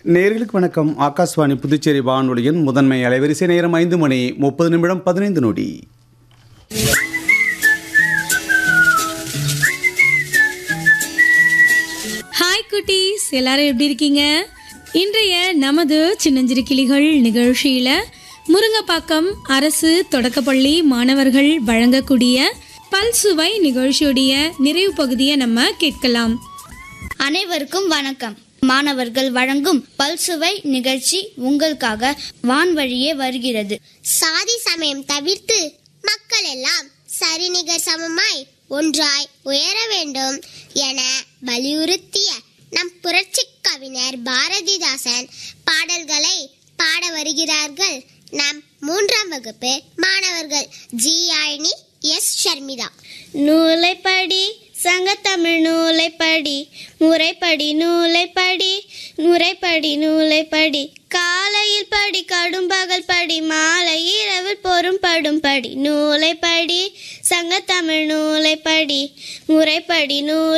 நேர்களுக்கு வணக்கம் ஆகாஷ்வாணி புதுச்சேரி வானொலியின் முதன்மை அலைவரிசை நேரம் ஐந்து மணி முப்பது நிமிடம் பதினைந்து நொடி ஹாய் குட்டீஸ் எல்லாரும் எப்படி இருக்கீங்க இன்றைய நமது சின்னஞ்சிறு கிளிகள் நிகழ்ச்சியில முருங்கப்பாக்கம் அரசு தொடக்கப்பள்ளி மாணவர்கள் வழங்கக்கூடிய பல்சுவை நிகழ்ச்சியுடைய நிறைவு பகுதியை நம்ம கேட்கலாம் அனைவருக்கும் வணக்கம் மாணவர்கள் வழங்கும் பல்சுவை நிகழ்ச்சி உங்களுக்காக வான்வழியே வருகிறது சாதி சமயம் தவிர்த்து மக்கள் எல்லாம் சரிநிகர் சமமாய் ஒன்றாய் உயர வேண்டும் என வலியுறுத்திய நம் புரட்சி கவிஞர் பாரதிதாசன் பாடல்களை பாட வருகிறார்கள் நம் மூன்றாம் வகுப்பு மாணவர்கள் ஜி யாழினி எஸ் ஷர்மிதா நூலை படி சங்கத்தமிழ் நூலை படி முறைப்படி நூலை படி முறைப்படி நூலை படி காலையில் படி கடும் பகல் படி மாலை இரவில் பொறும் படும் படி நூலை படி சங்கத்தமிழ் நூலை படி முறைப்படி நூல்